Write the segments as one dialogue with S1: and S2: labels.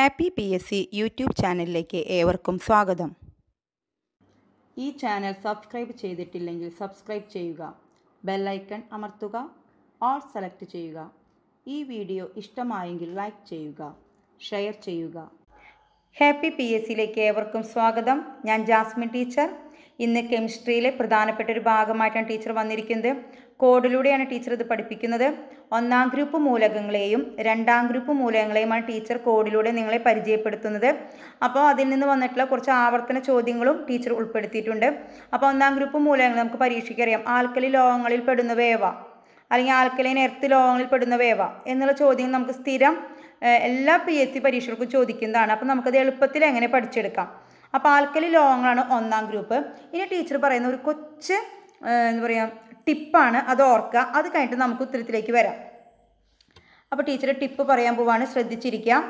S1: happy P S C YouTube ചാനലിലേക്ക് ഏവർക്കും സ്വാഗതം ഈ ചാനൽ സബ്സ്ക്രൈബ് ചെയ്തിട്ടില്ലെങ്കിൽ സബ്സ്ക്രൈബ് ചെയ്യുക ബെല്ലൈക്കൺ അമർത്തുക ഓൾ സെലക്ട് ചെയ്യുക ഈ വീഡിയോ ഇഷ്ടമായെങ്കിൽ ലൈക്ക് ചെയ്യുക ഷെയർ ചെയ്യുക ഹാപ്പി പി എസ് സിയിലേക്ക് ഏവർക്കും സ്വാഗതം ഞാൻ ജാസ്മിൻ ടീച്ചർ ഇന്ന് കെമിസ്ട്രിയിലെ പ്രധാനപ്പെട്ട ഒരു ഭാഗമായിട്ടാണ് ടീച്ചർ വന്നിരിക്കുന്നത് കോഡിലൂടെയാണ് ടീച്ചർ ഇത് പഠിപ്പിക്കുന്നത് ഒന്നാം ഗ്രൂപ്പ് മൂലകങ്ങളെയും രണ്ടാം ഗ്രൂപ്പ് മൂലകങ്ങളെയുമാണ് ടീച്ചർ കോഡിലൂടെ നിങ്ങളെ പരിചയപ്പെടുത്തുന്നത് അപ്പോൾ അതിൽ നിന്ന് വന്നിട്ടുള്ള കുറച്ച് ആവർത്തന ചോദ്യങ്ങളും ടീച്ചർ ഉൾപ്പെടുത്തിയിട്ടുണ്ട് അപ്പോൾ ഒന്നാം ഗ്രൂപ്പ് മൂലകങ്ങൾ നമുക്ക് പരീക്ഷയ്ക്ക് അറിയാം ആൽക്കലി ലോഹങ്ങളിൽ പെടുന്നവയേവ അല്ലെങ്കിൽ ആൽക്കലൈൻ എർത്ത് ലോഹങ്ങളിൽ പെടുന്നവയേവ എന്നുള്ള ചോദ്യം നമുക്ക് സ്ഥിരം ഏഹ്, എല്ലാ പി എസ് സി പരീക്ഷകൾക്കും ചോദിക്കുന്നതാണ് അപ്പോൾ നമുക്കത് എളുപ്പത്തിൽ എങ്ങനെ പഠിച്ചെടുക്കാം അപ്പോൾ ആൽക്കലി ലോഹങ്ങളാണ് ഒന്നാം ഗ്രൂപ്പ് ഇനി ടീച്ചർ പറയുന്ന ഒരു കൊച്ച് ഏഹ്, എന്താ പറയുക ടിപ്പാണ് അത് ഓർക്കുക അത് കഴിഞ്ഞിട്ട് നമുക്ക് ഉത്തരത്തിലേക്ക് വരാം അപ്പോൾ ടീച്ചർ ടിപ്പ് പറയാൻ പോവാണ് ശ്രദ്ധിച്ചിരിക്കാം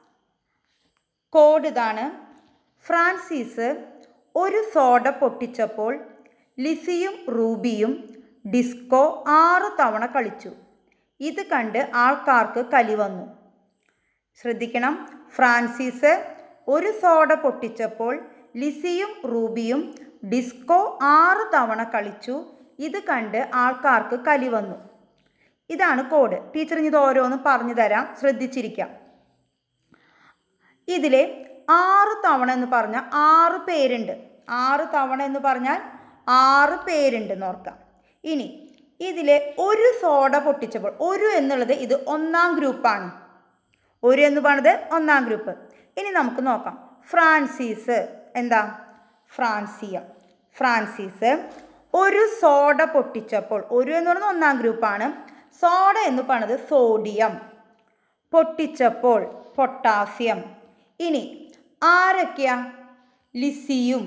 S1: കോഡ് ഇതാണ് ഫ്രാൻസിസ് ഒരു സോഡ പൊട്ടിച്ചപ്പോൾ ലിസിയും റൂബിയും ഡിസ്കോ ആറ് തവണ കളിച്ചു ഇത് കണ്ട് ആൾക്കാർക്ക് കലി വന്നു ശ്രദ്ധിക്കണം ഫ്രാൻസിസ് ഒരു സോഡ പൊട്ടിച്ചപ്പോൾ ലിസിയും റൂബിയും ഡിസ്കോ ആറ് തവണ കളിച്ചു ഇത് കണ്ട് ആൾക്കാർക്ക് കലി വന്നു ഇതാണ് കോഡ് ടീച്ചർ ഇനി ഇത് ഓരോന്നും പറഞ്ഞു തരാം ശ്രദ്ധിച്ചിരിക്കാം ഇതിൽ ആറ് തവണ എന്ന് പറഞ്ഞാൽ ആറ് പേരുണ്ട് ആറ് തവണ എന്ന് പറഞ്ഞാൽ ആറ് പേരുണ്ട് എന്ന് ഓർക്കാം ഇനി ഇതിൽ ഒരു സോഡ പൊട്ടിച്ചപ്പോൾ ഒരു എന്നുള്ളത് ഇത് ഒന്നാം ഗ്രൂപ്പാണ് ഒരു എന്ന് പറയുന്നത് ഒന്നാം ഗ്രൂപ്പ് ഇനി നമുക്ക് നോക്കാം ഫ്രാൻസിസ് എന്താ ഫ്രാൻസിയ ഫ്രാൻസിസ് ഒരു സോഡ പൊട്ടിച്ചപ്പോൾ ഒരു എന്ന് പറയുന്നത് ഒന്നാം ഗ്രൂപ്പാണ് സോഡ എന്ന് പറയുന്നത് സോഡിയം പൊട്ടിച്ചപ്പോൾ പൊട്ടാസ്യം ഇനി ആരൊക്കെയാ ലിസിയും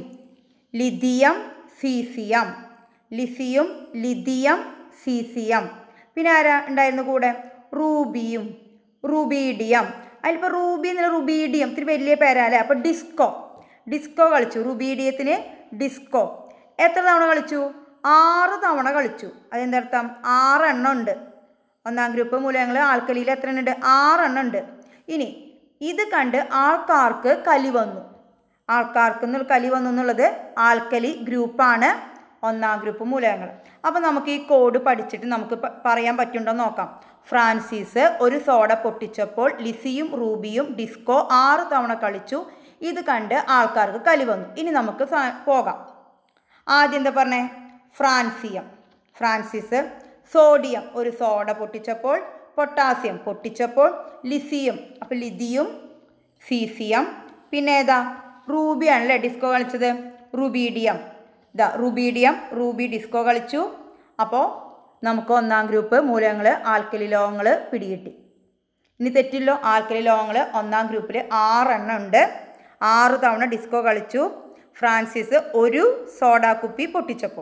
S1: ലിഥിയം സീസിയം ലിസിയും ലിഥിയം സീസിയം പിന്നെ ആരാ ഉണ്ടായിരുന്നു കൂടെ റൂബിയും റുബീഡിയം അതിലിപ്പോൾ റൂബി എന്നുള്ള റുബീഡിയം ഇത്തിരി വലിയ പേരല്ലേ അപ്പോൾ ഡിസ്കോ ഡിസ്കോ കളിച്ചു റുബീഡിയത്തിന് ഡിസ്കോ എത്ര തവണ കളിച്ചു ആറ് തവണ കളിച്ചു അതെന്തർത്ഥം ആറെണ്ണം ഉണ്ട് ഒന്നാം ഗ്രൂപ്പ് മൂലകങ്ങൾ ആൾക്കലിയിൽ എത്ര ഉണ്ട് ആറെണ്ണം ഉണ്ട് ഇനി ഇത് കണ്ട് ആൾക്കാർക്ക് കലി വന്നു ആൾക്കാർക്ക് എന്നുള്ള കലി വന്നു എന്നുള്ളത് ആൽക്കലി ഗ്രൂപ്പാണ് ഒന്നാം ഗ്രൂപ്പ് മൂലകങ്ങൾ അപ്പോൾ നമുക്ക് ഈ കോഡ് പഠിച്ചിട്ട് നമുക്ക് പ- പറയാൻ പറ്റുണ്ടോ എന്ന് നോക്കാം ഫ്രാൻസിസ് ഒരു സോഡ പൊട്ടിച്ചപ്പോൾ ലിസിയും റൂബിയും ഡിസ്കോ ആറ് തവണ കളിച്ചു ഇത് കണ്ട് ആൾക്കാർക്ക് കലി വന്നു ഇനി നമുക്ക് സ- പോകാം ആദ്യം എന്താ പറഞ്ഞേ ഫ്രാൻസിയം ഫ്രാൻസിസ് സോഡിയം ഒരു സോഡ പൊട്ടിച്ചപ്പോൾ പൊട്ടാസ്യം പൊട്ടിച്ചപ്പോൾ ലിസിയം അപ്പോൾ ലിഥിയും സീസിയം പിന്നെ ഏതാ റൂബിയാണല്ലേ ഡിസ്കോ കളിച്ചത് റുബീഡിയം ഇതാ റുബീഡിയം റൂബി ഡിസ്കോ കളിച്ചു അപ്പോൾ നമുക്ക് ഒന്നാം ഗ്രൂപ്പ് മൂലകങ്ങൾ ആൽക്കലി ലോഹങ്ങൾ പിടികിട്ടി ഇനി തെറ്റില്ലോ ആൽക്കലി ലോഹങ്ങൾ ഒന്നാം ഗ്രൂപ്പിൽ ആറെണ്ണം ഉണ്ട് ആറ് തവണ ഡിസ്കോ കളിച്ചു ഫ്രാൻസിസ് ഒരു സോഡ കുപ്പി പൊട്ടിച്ചപ്പോൾ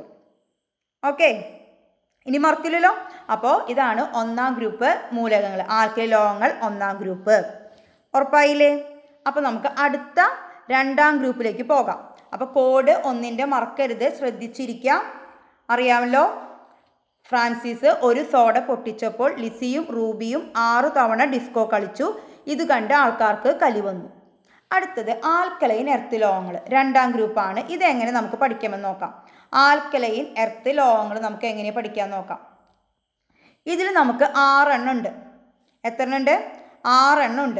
S1: ഓക്കെ ഇനി മറക്കില്ലല്ലോ അപ്പോൾ ഇതാണ് ഒന്നാം ഗ്രൂപ്പ് മൂലകങ്ങൾ ആൽക്കലി ലോഹങ്ങൾ ഒന്നാം ഗ്രൂപ്പ് ഉറപ്പായില്ലേ അപ്പോൾ നമുക്ക് അടുത്ത രണ്ടാം ഗ്രൂപ്പിലേക്ക് പോകാം അപ്പോൾ കോഡ് ഒന്നിൻ്റെ മറക്കരുത് ശ്രദ്ധിച്ചിരിക്കാം അറിയാമല്ലോ ഫ്രാൻസിസ് ഒരു സോഡ പൊട്ടിച്ചപ്പോൾ ലിസിയും റൂബിയും ആറു തവണ ഡിസ്കോ കളിച്ചു ഇത് കണ്ട് ആൾക്കാർക്ക് കലി വന്നു അടുത്തത് ആൽക്കലൈൻ എർത്ത് ലോഹങ്ങൾ രണ്ടാം ഗ്രൂപ്പാണ് ഇതെങ്ങനെ നമുക്ക് പഠിക്കാമെന്ന് നോക്കാം ആൽക്കലൈൻ എർത്ത് ലോഹങ്ങൾ നമുക്ക് എങ്ങനെ പഠിക്കാൻ നോക്കാം ഇതിൽ നമുക്ക് ആറെണ്ണം ഉണ്ട് എത്ര എണ്ണം ഉണ്ട് ആറെണ്ണം ഉണ്ട്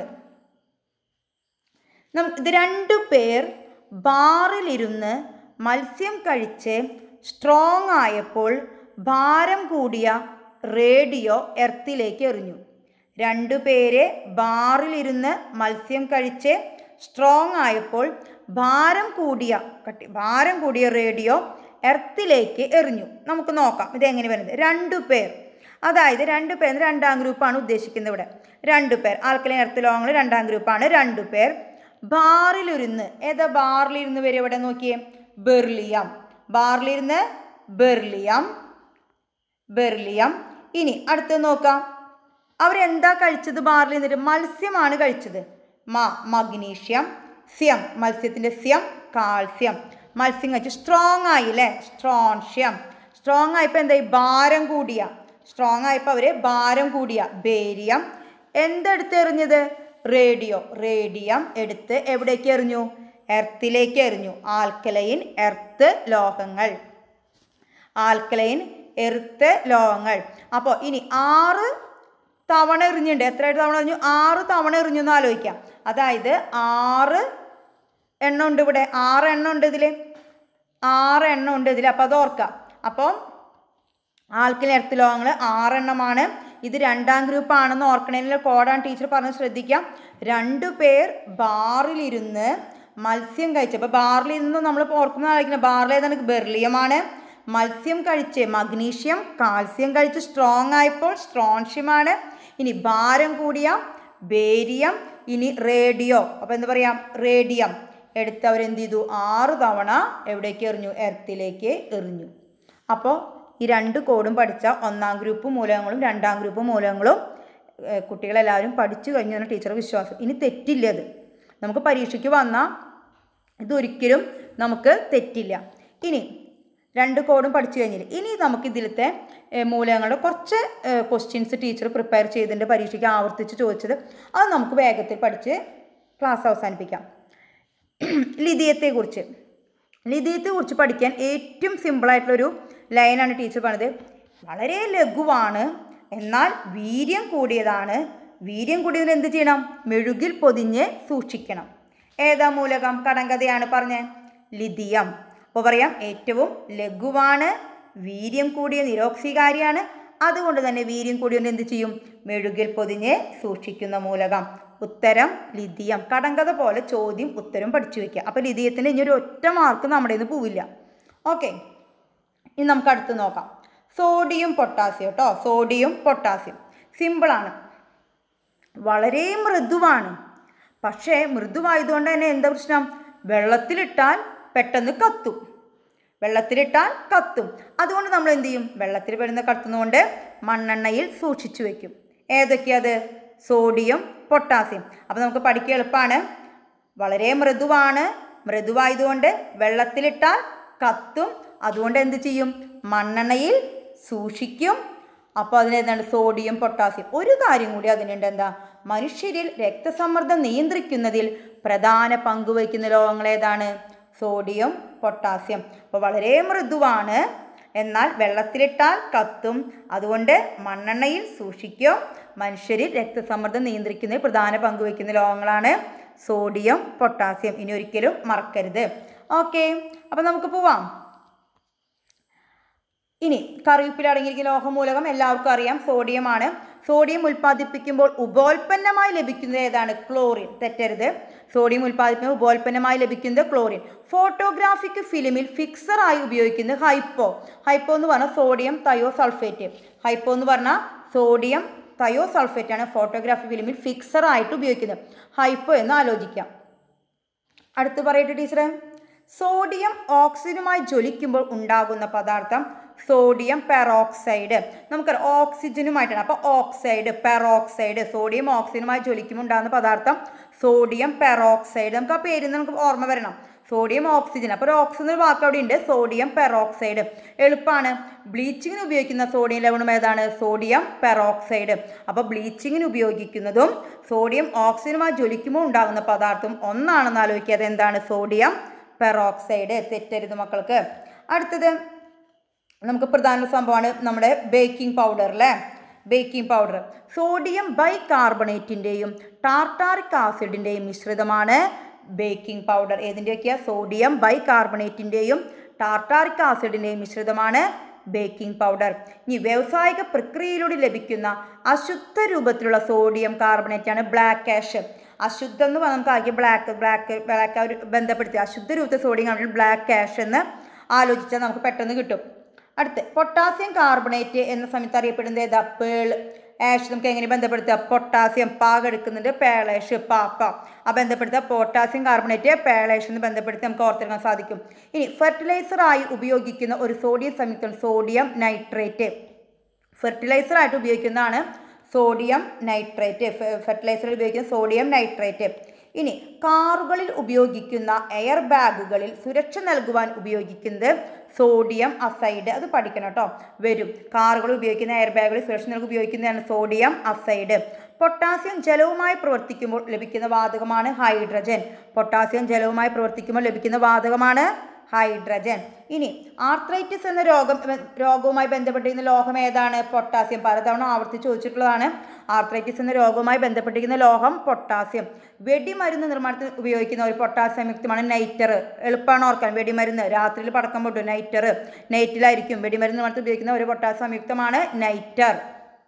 S1: നമുക്ക് ഇത് രണ്ടു പേർ ബാറിലിരുന്ന് മത്സ്യം കഴിച്ച് സ്ട്രോങ് ആയപ്പോൾ ഭാരം കൂടിയ റേഡിയോ എർത്തിലേക്ക് എറിഞ്ഞു രണ്ടു പേരെ ബാറിലിരുന്ന് മത്സ്യം കഴിച്ച് സ്ട്രോങ് ആയപ്പോൾ ഭാരം കൂടിയ കട്ടി ഭാരം കൂടിയ റേഡിയോ എർത്തിലേക്ക് എറിഞ്ഞു നമുക്ക് നോക്കാം ഇതെങ്ങനെ വരുന്നത് രണ്ടു പേർ അതായത് രണ്ട് പേർ രണ്ടാം ഗ്രൂപ്പാണ് ഉദ്ദേശിക്കുന്നത് ഇവിടെ രണ്ടു പേർ ആൽക്കലൈൻ എർത്ത് ലോഹങ്ങൾ രണ്ടാം ഗ്രൂപ്പാണ് രണ്ടു പേർ ബാറിലിരുന്ന് ഏതാ ബാറിലിരുന്ന് വരെ ഇവിടെ നോക്കിയേ ബെർലിയം ബാറിലിരുന്ന് ബെർലിയം ബെർലിയം ഇനി അടുത്ത് നോക്കാം അവരെന്താ കഴിച്ചത് ബാറിൽ നിന്നിട്ട് മത്സ്യമാണ് കഴിച്ചത് മ മഗ്നീഷ്യം സ്യം മത്സ്യത്തിൻ്റെ സ്യം കാൽസ്യം മത്സ്യം കഴിച്ചു സ്ട്രോങ് ആയി അല്ലേ സ്ട്രോൺഷ്യം സ്ട്രോങ് ആയപ്പോൾ എന്തായി ഭാരം കൂടിയ സ്ട്രോങ് ആയപ്പോൾ അവർ ഭാരം കൂടിയ ബേരിയം എന്തെടുത്ത് എറിഞ്ഞത് റേഡിയോ റേഡിയം എടുത്ത് എവിടേക്ക് എറിഞ്ഞു എർത്തിലേക്ക് എറിഞ്ഞു ആൽക്കലൈൻ എർത്ത് ലോഹങ്ങൾ ആൽക്കലൈൻ എർത്ത് ലോഹങ്ങൾ അപ്പോൾ ഇനി ആറ് തവണ എറിഞ്ഞിട്ടുണ്ട് എത്ര തവണ എറിഞ്ഞു ആറ് തവണ എറിഞ്ഞു എന്ന് ആലോചിക്കാം അതായത് ആറ് എണ്ണം ഉണ്ട് ഇവിടെ ആറ് എണ്ണം ഉണ്ട് ഇതിൽ ആറ് എണ്ണം ഉണ്ട് ഇതിൽ അപ്പോൾ അത് ഓർക്കാം അപ്പം ആൽക്കലൈൻ എർത്ത് ലോഹങ്ങൾ ആറെണ്ണമാണ് ഇത് രണ്ടാം ഗ്രൂപ്പ് ആണെന്ന് ഓർക്കണേലുള്ള കോഡാണ് ടീച്ചർ പറഞ്ഞ് ശ്രദ്ധിക്കാം രണ്ടു പേർ ബാറിലിരുന്ന് മത്സ്യം കഴിച്ച് അപ്പോൾ ബാറിലിരുന്ന് നമ്മൾ ഓർക്കുന്ന ആലോചിക്കുന്നത് ബാറിൽ ഏതാണ് ബെർലിയമാണ് മത്സ്യം കഴിച്ച് മഗ്നീഷ്യം കാൽസ്യം കഴിച്ച് സ്ട്രോങ് ആയപ്പോൾ സ്ട്രോൺഷ്യമാണ് ഇനി ഭാരം കൂടിയ ബേരിയം ഇനി റേഡിയോ അപ്പോൾ എന്താ പറയാം റേഡിയം എടുത്ത് അവരെന്ത് ചെയ്തു ആറ് തവണ എവിടേക്ക് എറിഞ്ഞു എർത്തിലേക്ക് എറിഞ്ഞു അപ്പോൾ ഈ രണ്ട് കോഡും പഠിച്ച ഒന്നാം ഗ്രൂപ്പ് മൂലകങ്ങളും രണ്ടാം ഗ്രൂപ്പ് മൂലകങ്ങളും ഏഹ്, കുട്ടികളെല്ലാവരും പഠിച്ചു കഴിഞ്ഞു എന്ന ടീച്ചർ വിശ്വാസം ഇനി തെറ്റില്ല അത് നമുക്ക് പരീക്ഷയ്ക്ക് വന്നാൽ ഇതൊരിക്കലും നമുക്ക് തെറ്റില്ല ഇനി രണ്ട് കോഡും പഠിച്ചു കഴിഞ്ഞില്ല ഇനി നമുക്ക് ഇതിലത്തെ ഏഹ്, മൂലകങ്ങളുടെ കുറച്ച് ക്വസ്റ്റ്യൻസ് ടീച്ചർ പ്രിപ്പയർ ചെയ്തിട്ടുണ്ട് പരീക്ഷയ്ക്ക് ആവർത്തിച്ച് ചോദിച്ചത് അത് നമുക്ക് വേഗത്തിൽ പഠിച്ച് ക്ലാസ് അവസാനിപ്പിക്കാം ലിഥിയത്തെക്കുറിച്ച് ലിഥിയത്തെക്കുറിച്ച് പഠിക്കാൻ ഏറ്റവും സിമ്പിളായിട്ടുള്ളൊരു ലൈനാണ് ടീച്ചർ പറഞ്ഞത് വളരെ ലഘുവാണ് എന്നാൽ വീര്യം കൂടിയതാണ് വീര്യം കൂടിയതിന് എന്ത് ചെയ്യണം മെഴുകിൽ പൊതിഞ്ഞ് സൂക്ഷിക്കണം ഏതാ മൂലകം കടങ്കഥയാണ് പറഞ്ഞ ലിഥിയം അപ്പോൾ പറയാം ഏറ്റവും ലഘുവാണ് വീര്യം കൂടിയ നിരോക്സികാരിയാണ് അതുകൊണ്ട് തന്നെ വീര്യം കൂടിയത് എന്ത് ചെയ്യും മെഴുകിൽ പൊതിഞ്ഞ് സൂക്ഷിക്കുന്ന മൂലകം ഉത്തരം ലിഥിയം കടങ്കഥ പോലെ ചോദ്യം ഉത്തരം പഠിച്ചു വയ്ക്കുക അപ്പോൾ ലിഥിയത്തിന് ഇനി ഒരു ഒറ്റ മാർക്ക് നമ്മുടെ നിന്ന് പോവില്ല ഓക്കെ ഇനി നമുക്ക് അടുത്ത് നോക്കാം സോഡിയം പൊട്ടാസ്യം കേട്ടോ സോഡിയം പൊട്ടാസ്യം സിമ്പിളാണ് വളരെ മൃദുവാണ് പക്ഷേ മൃദുവായതുകൊണ്ട് തന്നെ എന്താ പ്രശ്നം വെള്ളത്തിലിട്ടാൽ പെട്ടെന്ന് കത്തും വെള്ളത്തിലിട്ടാൽ കത്തും അതുകൊണ്ട് നമ്മൾ എന്ത് ചെയ്യും വെള്ളത്തിൽ വരുന്ന കത്തുന്നതുകൊണ്ട് മണ്ണെണ്ണയിൽ സൂക്ഷിച്ചു വെക്കും ഏതൊക്കെയത് സോഡിയം പൊട്ടാസ്യം അപ്പോൾ നമുക്ക് പഠിക്കാൻ എളുപ്പമാണ് വളരെ മൃദുവാണ് മൃദുവായതുകൊണ്ട് വെള്ളത്തിലിട്ടാൽ കത്തും അതുകൊണ്ട് എന്ത് ചെയ്യും മണ്ണെണ്ണയിൽ സൂക്ഷിക്കും അപ്പോൾ അതിനെന്താണ് സോഡിയം പൊട്ടാസ്യം ഒരു കാര്യം കൂടി അതിനുണ്ട് എന്താ മനുഷ്യരിൽ രക്തസമ്മർദ്ദം നിയന്ത്രിക്കുന്നതിൽ പ്രധാന പങ്ക് വഹിക്കുന്ന ലോഹങ്ങൾ ഏതാണ് സോഡിയം പൊട്ടാസ്യം അപ്പോൾ വളരെ മൃദുവാണ് എന്നാൽ വെള്ളത്തിലിട്ടാൽ കത്തും അതുകൊണ്ട് മണ്ണെണ്ണയിൽ സൂക്ഷിക്കും മനുഷ്യരിൽ രക്തസമ്മർദ്ദം നിയന്ത്രിക്കുന്നതിൽ പ്രധാന പങ്ക് വഹിക്കുന്ന ലോഹങ്ങളാണ് സോഡിയം പൊട്ടാസ്യം ഇനി ഒരിക്കലും മറക്കരുത് ഓക്കെ അപ്പോൾ നമുക്ക് പോവാം ഇനി കറിവേപ്പില അടങ്ങിയിരിക്കുന്ന ലോഹമൂലകം എല്ലാവർക്കും അറിയാം സോഡിയമാണ് സോഡിയം ഉൽപ്പാദിപ്പിക്കുമ്പോൾ ഉപോൽപ്പന്നമായി ലഭിക്കുന്നത് ഏതാണ് ക്ലോറിൻ തെറ്റരുത് സോഡിയം ഉൽപ്പാദിപ്പിക്കുമ്പോൾ ഉപോൽപ്പന്നമായി ലഭിക്കുന്നത് ക്ലോറിൻ ഫോട്ടോഗ്രാഫിക് ഫിലിമിൽ ഫിക്സറായി ഉപയോഗിക്കുന്നത് ഹൈപ്പോ ഹൈപ്പോ എന്ന് പറഞ്ഞാൽ സോഡിയം തയോ സൾഫേറ്റ് ഹൈപ്പോ എന്ന് പറഞ്ഞാൽ സോഡിയം തയോ സൾഫേറ്റ് ആണ് ഫോട്ടോഗ്രാഫി ഫിലിമിൽ ഫിക്സറായിട്ട് ഉപയോഗിക്കുന്നത് ഹൈപ്പോ എന്ന് ആലോചിക്കാം അടുത്ത് പറയട്ടെ ടീച്ചറെ സോഡിയം ഓക്സിജനുമായി ജ്വലിക്കുമ്പോൾ ഉണ്ടാകുന്ന പദാർത്ഥം സോഡിയം പെറോക്സൈഡ് നമുക്കറിയാം ഓക്സിജനുമായിട്ടാണ് അപ്പോൾ ഓക്സൈഡ് പെറോക്സൈഡ് സോഡിയം ഓക്സിജനുമായി ജ്വലിക്കുമ്പോൾ ഉണ്ടാകുന്ന പദാർത്ഥം സോഡിയം പെറോക്സൈഡ് നമുക്ക് ആ പേരിൽ നിന്ന് നമുക്ക് ഓർമ്മ വരണം സോഡിയം ഓക്സിജൻ അപ്പോൾ ഒരു ഓക്സിജൻ ഒരു വാക്ക് അവിടെ ഉണ്ട് സോഡിയം പെറോക്സൈഡ് എളുപ്പമാണ് ബ്ലീച്ചിങ്ങിന് ഉപയോഗിക്കുന്ന സോഡിയം ലവണം ഏതാണ് സോഡിയം പെറോക്സൈഡ് അപ്പോൾ ബ്ലീച്ചിങ്ങിന് ഉപയോഗിക്കുന്നതും സോഡിയം ഓക്സിജനുമായി ജ്വലിക്കുമ്പോൾ ഉണ്ടാകുന്ന പദാർത്ഥം ഒന്നാണെന്ന് ആലോചിക്കുക അതെന്താണ് സോഡിയം പെറോക്സൈഡ് തെറ്റരുത് മക്കൾക്ക് അടുത്തത് നമുക്ക് പ്രധാന സംഭവമാണ് നമ്മുടെ ബേക്കിംഗ് പൗഡർ അല്ലേ ബേക്കിംഗ് പൗഡർ സോഡിയം ബൈകാർബണേറ്റിൻ്റെയും ടാർട്ടാറിക് ആസിഡിൻ്റെയും മിശ്രിതമാണ് ബേക്കിംഗ് പൗഡർ ഏതിൻ്റെയൊക്കെയാണ് സോഡിയം ബൈകാർബണേറ്റിൻ്റെയും ടാർട്ടാറിക് ആസിഡിൻ്റെയും മിശ്രിതമാണ് ബേക്കിംഗ് പൗഡർ ഇനി വ്യാവസായിക പ്രക്രിയയിലൂടെ ലഭിക്കുന്ന അശുദ്ധ രൂപത്തിലുള്ള സോഡിയം കാർബണേറ്റ് ആണ് ബ്ലാക്ക് ആഷ് അശുദ്ധം എന്ന് പറഞ്ഞാൽ നമുക്ക് ആകെ ബ്ലാക്ക് ബ്ലാക്ക് ബ്ലാക്ക് ഒരു ബന്ധപ്പെടുത്തി അശുദ്ധ രൂപത്തിൽ സോഡിയം കാർബണേറ്റ് ബ്ലാക്ക് ആഷ് എന്ന് ആലോചിച്ചാൽ നമുക്ക് പെട്ടെന്ന് കിട്ടും അടുത്ത് പൊട്ടാസ്യം കാർബണേറ്റ് എന്ന സമയത്ത് അറിയപ്പെടുന്നത് ഏതാ പേൾ ആഷ് നമുക്ക് എങ്ങനെ ബന്ധപ്പെടുത്തുക പൊട്ടാസ്യം പാക എടുക്കുന്നുണ്ട് പേളേഷ് പാപ്പ ആ ബന്ധപ്പെടുത്തുക പൊട്ടാസ്യം കാർബണേറ്റ് പേളേഷ് എന്ന് ബന്ധപ്പെടുത്തി നമുക്ക് ഓർത്തെടുക്കാൻ സാധിക്കും ഇനി ഫെർട്ടിലൈസറായി ഉപയോഗിക്കുന്ന ഒരു സോഡിയം സംയുക്തം സോഡിയം നൈട്രേറ്റ് ഫെർട്ടിലൈസറായിട്ട് ഉപയോഗിക്കുന്നതാണ് സോഡിയം നൈട്രേറ്റ് ഫെർട്ടിലൈസറിൽ ഉപയോഗിക്കുന്ന സോഡിയം നൈട്രേറ്റ് ഇനി കാറുകളിൽ ഉപയോഗിക്കുന്ന എയർ ബാഗുകളിൽ സുരക്ഷ നൽകുവാൻ ഉപയോഗിക്കുന്നത് സോഡിയം അസൈഡ് അത് പഠിക്കണം കേട്ടോ വരും കാറുകൾ ഉപയോഗിക്കുന്ന എയർ ബാഗുകളിൽ സുരക്ഷ നൽകി ഉപയോഗിക്കുന്നതാണ് സോഡിയം അസൈഡ് പൊട്ടാസ്യം ജലവുമായി പ്രവർത്തിക്കുമ്പോൾ ലഭിക്കുന്ന വാതകമാണ് ഹൈഡ്രജൻ പൊട്ടാസ്യം ജലവുമായി പ്രവർത്തിക്കുമ്പോൾ ലഭിക്കുന്ന വാതകമാണ് ഹൈഡ്രജൻ ഇനി ആർത്രൈറ്റിസ് എന്ന രോഗം രോഗവുമായി ബന്ധപ്പെട്ടിരിക്കുന്ന ലോഹം ഏതാണ് പൊട്ടാസ്യം പലതവണ ആവർത്തിച്ച് ചോദിച്ചിട്ടുള്ളതാണ് ആർത്രൈറ്റിസ് എന്ന രോഗവുമായി ബന്ധപ്പെട്ടിരിക്കുന്ന ലോഹം പൊട്ടാസ്യം വെടിമരുന്ന് നിർമ്മാണത്തിന് ഉപയോഗിക്കുന്ന ഒരു പൊട്ടാസ്യം സംയുക്തമാണ് നൈറ്റർ എളുപ്പമാണ് ഓർക്കാൻ വെടിമരുന്ന് രാത്രിയിൽ പടക്കം പൊട്ടും നൈറ്റർ നൈറ്റിലായിരിക്കും വെടിമരുന്ന് നിർമ്മാണത്തിൽ ഉപയോഗിക്കുന്ന ഒരു പൊട്ടാസ്യം സംയുക്തമാണ് നൈറ്റർ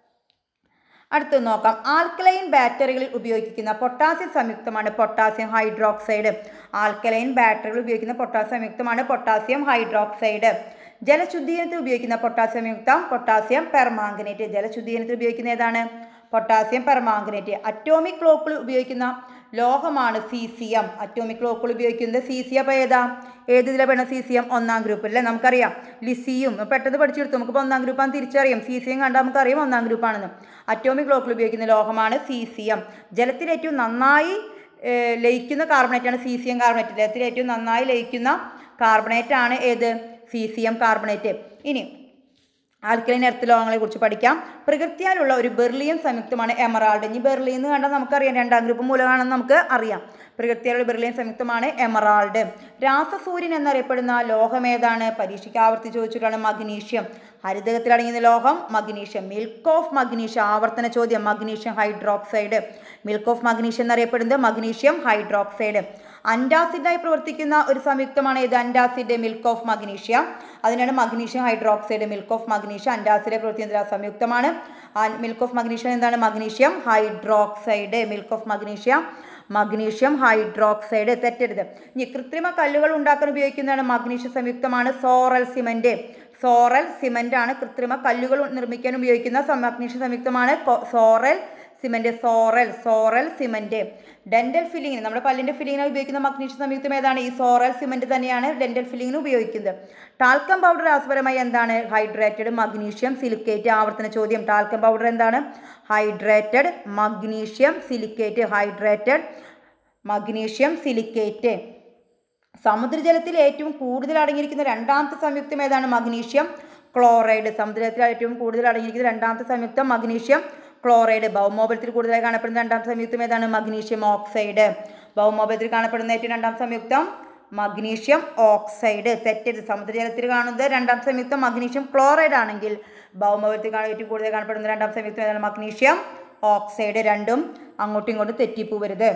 S1: അടുത്ത് നോക്കാം ആൽക്കലൈൻ ബാറ്ററികളിൽ ഉപയോഗിക്കുന്ന പൊട്ടാസ്യം സംയുക്തമാണ് പൊട്ടാസ്യം ഹൈഡ്രോക്സൈഡ് ആൽക്കലൈൻ ബാറ്ററികൾ ഉപയോഗിക്കുന്ന പൊട്ടാസ്യം സംയുക്തമാണ് പൊട്ടാസ്യം ഹൈഡ്രോക്സൈഡ് ജലശുദ്ധീകരണത്തിൽ ഉപയോഗിക്കുന്ന പൊട്ടാസ്യം സംയുക്തം പൊട്ടാസ്യം പെർമാംഗനേറ്റ് ജലശുദ്ധീകരണത്തിൽ ഉപയോഗിക്കുന്ന ഏതാണ് പൊട്ടാസ്യം പെർമാംഗനേറ്റ് അറ്റോമിക് ക്ലോക്കുകൾ ഉപയോഗിക്കുന്ന ലോഹമാണ് സീസിയം അറ്റോമിക് ക്ലോക്കുകൾ ഉപയോഗിക്കുന്നത് സീസിയം അപ്പോൾ ഏതാ ഏത് ഇതിലെ പെണ്ണ സീസിയം ഒന്നാം ഗ്രൂപ്പ് അല്ലേ നമുക്കറിയാം ലിസിയും പെട്ടെന്ന് പഠിച്ചെടുത്തു നമുക്കിപ്പോൾ ഒന്നാം ഗ്രൂപ്പാണ് തിരിച്ചറിയാം സീസിയം കണ്ടാൽ നമുക്കറിയാം ഒന്നാം ഗ്രൂപ്പാണെന്ന് അറ്റോമിക് ക്ലോക്കുകൾ ഉപയോഗിക്കുന്ന ലോഹമാണ് സീസിയം ജലത്തിൽ ഏറ്റവും നന്നായി ഏർ, ലയിക്കുന്ന കാർബണേറ്റാണ് സീസിയം കാർബണേറ്റ് ജലത്തിൽ ഏറ്റവും നന്നായി ലയിക്കുന്ന കാർബണേറ്റ് ആണ് ഏത് സീസിയം കാർബണേറ്റ് ഇനി ആൽക്കലൈൻ എർത്ത് ലോഹങ്ങളെ കുറിച്ച് പഠിക്കാം പ്രകൃതിയാലുള്ള ഒരു ബെർലിയം സംയുക്തമാണ് എമറാൾഡ് ഇനി ബെർലിൻ എന്ന് കണ്ടാൽ നമുക്കറിയാം രണ്ടാം ഗ്രൂപ്പ് മൂലമാണെന്ന് നമുക്ക് അറിയാം പ്രകൃതിയാലുള്ള ബെർലിയം സംയുക്തമാണ് എമറാൾഡ് രാസസൂര്യൻ എന്നറിയപ്പെടുന്ന ലോഹം ഏതാണ് പരീക്ഷയ്ക്ക് ആവർത്തിച്ച് ചോദിച്ചിട്ടാണ് മഗ്നീഷ്യം ഹരിതകത്തിൽ അടങ്ങിയ ലോഹം മഗ്നീഷ്യം മിൽക്ക് ഓഫ് മഗ്നീഷ്യം ആവർത്തന ചോദ്യം magnesium hydroxide milk of magnesium എന്നറിയപ്പെടുന്നത് മഗ്നീഷ്യം ഹൈഡ്രോക്സൈഡ് അൻറ്റാസിഡായി പ്രവർത്തിക്കുന്ന ഒരു സംയുക്തമാണ് ഇത് അൻറ്റാസിഡ് മിൽക്ക് ഓഫ് മഗ്നീഷ്യം അതിനാണ് magnesium hydroxide milk of magnesium അൻറ്റാസിഡെ പ്രവർത്തിക്കുന്ന ഒരു സംയുക്തമാണ് മിൽക്ക് ഓഫ് മഗ്നീഷ്യം എന്താണ് magnesium hydroxide milk of magnesium magnesium hydroxide തെറ്റരുത് ഇനി കൃത്രിമ കല്ലുകൾ ഉണ്ടാക്കാൻ ഉപയോഗിക്കുന്നതാണ് മഗ്നീഷ്യം സംയുക്തമാണ് സോറൽ സിമന്റ് സോറൽ സിമന്റ് ആണ് കൃത്രിമ കല്ലുകൾ നിർമ്മിക്കാൻ ഉപയോഗിക്കുന്ന സം- മഗ്നീഷ്യം സംയുക്തമാണ് കൊ- Sorel cement Sorel Sorel cement dental ഫില്ലിങ്ങിന് നമ്മുടെ പല്ലിന്റെ ഫില്ലിങ്ങിന് ഉപയോഗിക്കുന്ന മഗ്നീഷ്യം സംയുക്തം ഏതാണ് ഈ സോറൽ സിമന്റ് തന്നെയാണ് ഡെന്റൽ ഫില്ലിങ്ങിന് ഉപയോഗിക്കുന്നത് ടാൽക്കം പൗഡർ രാസപരമായി എന്താണ് ഹൈഡ്രേറ്റഡ് മഗ്നീഷ്യം സിലിക്കേറ്റ് ആവർത്തന ചോദ്യം ടാൽക്കം പൗഡർ എന്താണ് hydrated magnesium silicate hydrated magnesium silicate സമുദ്രജലത്തിൽ ഏറ്റവും കൂടുതൽ അടങ്ങിയിരിക്കുന്ന രണ്ടാമത്തെ സംയുക്തം ഏതാണ് മഗ്നീഷ്യം ക്ലോറൈഡ് സമുദ്രത്തിൽ ഏറ്റവും കൂടുതൽ അടങ്ങിയിരിക്കുന്ന രണ്ടാമത്തെ സംയുക്തം മഗ്നീഷ്യം ക്ലോറൈഡ് ഭൗമോപലത്തിൽ കൂടുതലായി കാണപ്പെടുന്ന രണ്ടാമത്തെ സംയുക്തം ഏതാണ് മഗ്നീഷ്യം ഓക്സൈഡ് ഭൗമോപലത്തിൽ കാണപ്പെടുന്ന ഏറ്റവും രണ്ടാമത്തെ സംയുക്തം മഗ്നീഷ്യം ഓക്സൈഡ് തെറ്റരുത് സമുദ്രജലത്തിൽ കാണുന്നത് രണ്ടാം സംയുക്തം മഗ്നീഷ്യം ക്ലോറൈഡ് ആണെങ്കിൽ ഭൗമോപലത്തിൽ കാണാൻ ഏറ്റവും കൂടുതൽ കാണപ്പെടുന്ന രണ്ടാം സംയുക്തം ഏതാണ് മഗ്നീഷ്യം ഓക്സൈഡ് രണ്ടും അങ്ങോട്ടും ഇങ്ങോട്ടും തെറ്റിപ്പോവരുത്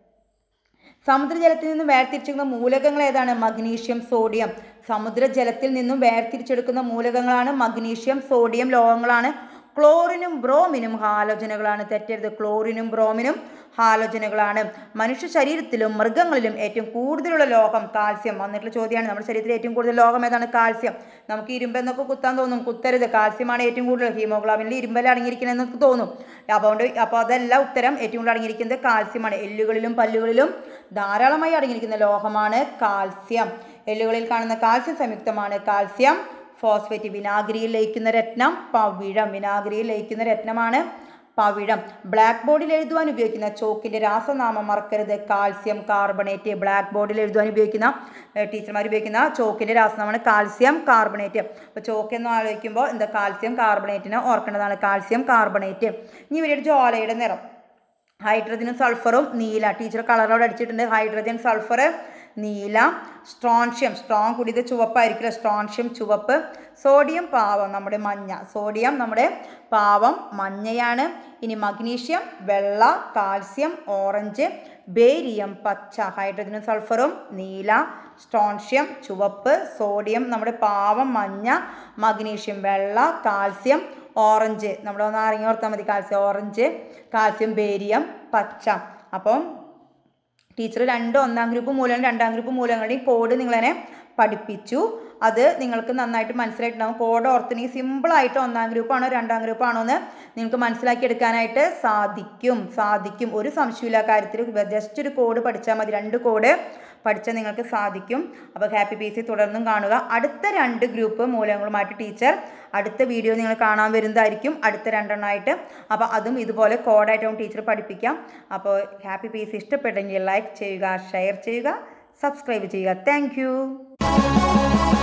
S1: സമുദ്രജലത്തിൽ നിന്നും വേർതിരിച്ചെടുക്കുന്ന മൂലകങ്ങൾ ഏതാണ് മഗ്നീഷ്യം സോഡിയം സമുദ്രജലത്തിൽ നിന്നും വേർതിരിച്ചെടുക്കുന്ന മൂലകങ്ങളാണ് മഗ്നീഷ്യം സോഡിയം ലോഹങ്ങളാണ് ക്ലോറിനും ബ്രോമിനും ഹാലോജനുകളാണ് തെറ്റരുത് ക്ലോറിനും ബ്രോമിനും ഹാലോജനുകളാണ് മനുഷ്യ ശരീരത്തിലും മൃഗങ്ങളിലും ഏറ്റവും കൂടുതലുള്ള ലോഹം കാൽസ്യം വന്നിട്ടുള്ള ചോദ്യമാണ് നമ്മുടെ ശരീരത്തിൽ ഏറ്റവും കൂടുതൽ ലോഹം ഏതാണ് കാൽസ്യം നമുക്ക് ഇരുമ്പെന്നൊക്കെ കുത്താൻ തോന്നും കുത്തരുത് കാൽസ്യമാണ് ഏറ്റവും കൂടുതൽ ഹീമോഗ്ലോബിനിൽ ഇരുമ്പൽ അടങ്ങിയിരിക്കുന്നത് എന്നൊക്കെ തോന്നും അതുകൊണ്ട് അപ്പോൾ അതല്ല ഉത്തരം ഏറ്റവും കൂടുതൽ അടങ്ങിയിരിക്കുന്നത് കാൽസ്യമാണ് എല്ലുകളിലും പല്ലുകളിലും ധാരാളമായി അടങ്ങിയിരിക്കുന്ന ലോഹമാണ് കാൽസ്യം എല്ലുകളിൽ കാണുന്ന കാൽസ്യം സംയുക്തമാണ് കാൽസ്യം ഫോസ്ഫേറ്റ് വിനാഗിരിയിൽ ലയിക്കുന്ന രത്നം പവിഴം വിനാഗിരിയിൽ ലയിക്കുന്ന രത്നമാണ് പവിഴം ബ്ലാക്ക് ബോർഡിൽ എഴുതുവാൻ ഉപയോഗിക്കുന്ന ചോക്കിൻ്റെ രാസനാമം മറക്കരുത് കാൽസ്യം കാർബണേറ്റ് ബ്ലാക്ക് ബോർഡിൽ എഴുതുവാൻ ഉപയോഗിക്കുന്ന ഏഹ്, ടീച്ചർമാർ ഉപയോഗിക്കുന്ന ചോക്കിൻ്റെ രാസനാമമാണ് കാൽസ്യം കാർബണേറ്റ് അപ്പോൾ ചോക്ക് എന്ന് ആലോചിക്കുമ്പോൾ എന്താ കാൽസ്യം കാർബണേറ്റിനെ ഓർക്കേണ്ടതാണ് കാൽസ്യം കാർബണേറ്റ് ഇനി ഇവരുടെ ജ്വാലയുടെ നിറം ഹൈഡ്രജനും സൾഫറും നീല ടീച്ചർ കളറോട് അടിച്ചിട്ടുണ്ട് ഹൈഡ്രജൻ സൾഫർ നീല സ്ട്രോൺഷ്യം സ്ട്രോങ് കൂടിയത് ചുവപ്പായിരിക്കില്ല സ്ട്രോൺഷ്യം ചുവപ്പ് സോഡിയം പാവം നമ്മുടെ മഞ്ഞ സോഡിയം നമ്മുടെ പാവം മഞ്ഞയാണ് ഇനി മഗ്നീഷ്യം വെള്ള കാൽസ്യം ഓറഞ്ച് ബേരിയം പച്ച ഹൈഡ്രജനും സൾഫറും നീല സ്ട്രോൺഷ്യം ചുവപ്പ് സോഡിയം നമ്മുടെ പാവം മഞ്ഞ മഗ്നീഷ്യം വെള്ള കാൽസ്യം ഓറഞ്ച് നമ്മൾ ഒന്ന് അറിഞ്ഞു ഓർത്താൽ മതി കാൽസ്യം ഓറഞ്ച് കാൽസ്യം ബേരിയം പച്ച അപ്പം ടീച്ചർ രണ്ട് ഒന്നാം ഗ്രൂപ്പ് മൂലം രണ്ടാം ഗ്രൂപ്പ് മൂലങ്ങളുടെയും കോഡ് നിങ്ങളെ പഠിപ്പിച്ചു അത് നിങ്ങൾക്ക് നന്നായിട്ട് മനസ്സിലായിട്ടുണ്ടാവും കോഡ് ഓർത്തിനെങ്കിൽ സിമ്പിളായിട്ട് ഒന്നാം ഗ്രൂപ്പാണോ രണ്ടാം ഗ്രൂപ്പാണോ എന്ന് നിങ്ങൾക്ക് മനസ്സിലാക്കി എടുക്കാനായിട്ട് സാധിക്കും സാധിക്കും ഒരു സംശയമില്ല കാര്യത്തിൽ ജസ്റ്റ് ഒരു കോഡ് പഠിച്ചാൽ മതി രണ്ട് കോഡ് പഠിച്ചാൽ നിങ്ങൾക്ക് സാധിക്കും അപ്പോൾ ഹാപ്പി പി സി തുടർന്നും കാണുക അടുത്ത രണ്ട് ഗ്രൂപ്പ് മൂലങ്ങളുമായിട്ട് ടീച്ചർ അടുത്ത വീഡിയോ നിങ്ങൾ കാണാൻ വരുന്നതായിരിക്കും അടുത്ത രണ്ടെണ്ണമായിട്ട് അപ്പോൾ അതും ഇതുപോലെ കോഡായിട്ടും ടീച്ചർ പഠിപ്പിക്കാം അപ്പോൾ ഹാപ്പി പി സി ഇഷ്ടപ്പെട്ടെങ്കിൽ ലൈക്ക് ചെയ്യുക ഷെയർ ചെയ്യുക സബ്സ്ക്രൈബ് ചെയ്യുക താങ്ക്